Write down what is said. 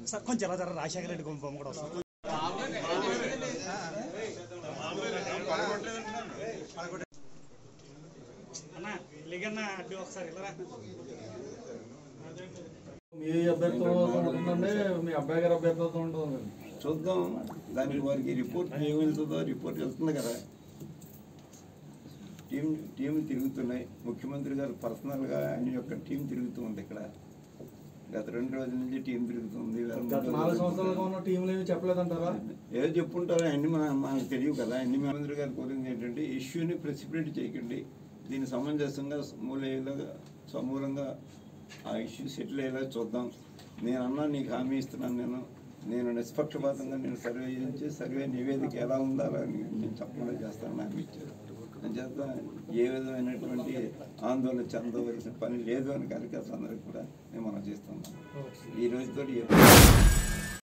sir కొంచెం ఎలా జర రాజశేఖర రెడ్డి బొమ్మ కూడా వస్తుంది అన్న లిగన్న అడ్డు ఒకసారి ఇలా మీ అభ్యర్థిత్వం ఉంటుందండి మీ అబ్బాయి గారి అభ్యర్థిత్వం ఉంటుంది చూద్దాం దానికి వారికి రిపోర్ట్ ఏమి వెళ్తుందో రిపోర్ట్ వెళ్తుంది కదా టీం టీం తిరుగుతున్నాయి ముఖ్యమంత్రి గారు పర్సనల్గా ఆయన యొక్క టీం తిరుగుతూ ఉంది ఇక్కడ గత రెండు రోజుల నుంచి టీం తిరుగుతుంది వేరే మూడు గత రోజుల నాలుగు నుంచి సంవత్సరాలుగా ఉన్న టీంలు ఏమి చెప్పలేదంటారా ఏదో చెప్పుంటారో అన్ని మన మనకు తెలియవు కదా అన్ని ముఖ్యమంత్రి గారు కోరింది ఏంటంటే ఇష్యూని ప్రెసిపిటేట్ చేయకండి దీన్ని సమంజసంగా మూలేలాగా సమూలంగా ఆ ఇష్యూ సెటిల్ అయ్యేలా చూద్దాం నేను అన్నా నీకు హామీ ఇస్తున్నాను నేను నేను నిష్పక్షపాతంగా నేను సర్వే చేయించి సర్వే నివేదిక ఎలా ఉండాలో అని నేను చెప్పకుండా చేస్తాను హామీ ఇచ్చారు చేత ఏ విధమైనటువంటి ఆందోళన చెందవలసిన పని లేదు అని కార్యకర్తలందరికీ కూడా నేను మనం చేస్తున్నాను ఈ రోజుతో